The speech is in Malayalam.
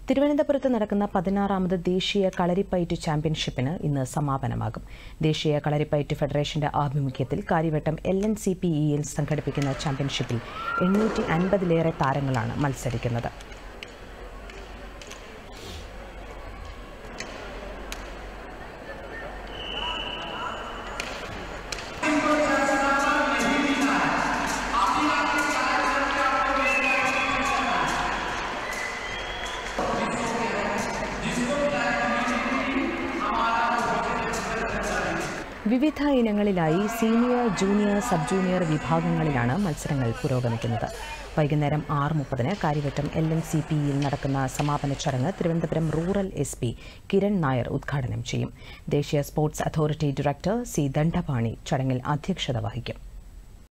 തിരുവനന്തപുരത്ത് നടക്കുന്ന പതിനാറാമത് ദേശീയ കളരിപ്പയറ്റ് ചാമ്പ്യൻഷിപ്പിന് ഇന്ന് സമാപനമാകും ദേശീയ കളരിപ്പയറ്റ് ഫെഡറേഷന്റെ ആഭിമുഖ്യത്തിൽ Karyavattom L N C P ഇയിൽ സംഘടിപ്പിക്കുന്ന ചാമ്പ്യൻഷിപ്പിൽ എണ്ണൂറ്റി അൻപതിലേറെ താരങ്ങളാണ് മത്സരിക്കുന്നത് വിവിധ ഇനങ്ങളിലായി സീനിയർ ജൂനിയർ സബ് ജൂനിയർ വിഭാഗങ്ങളിലാണ് മത്സരങ്ങൾ പുരോഗമിക്കുന്നത് വൈകുന്നേരം ആറ് മുപ്പതിന് കാര്യവട്ടം എൽ എൻ സി പിയിൽ നടക്കുന്ന സമാപന ചടങ്ങ് Thiruvananthapuram rural S P Kiran Nair ഉദ്ഘാടനം ചെയ്യും ദേശീയ sports authority director C Dandapani ചടങ്ങിൽ അധ്യക്ഷത വഹിക്കും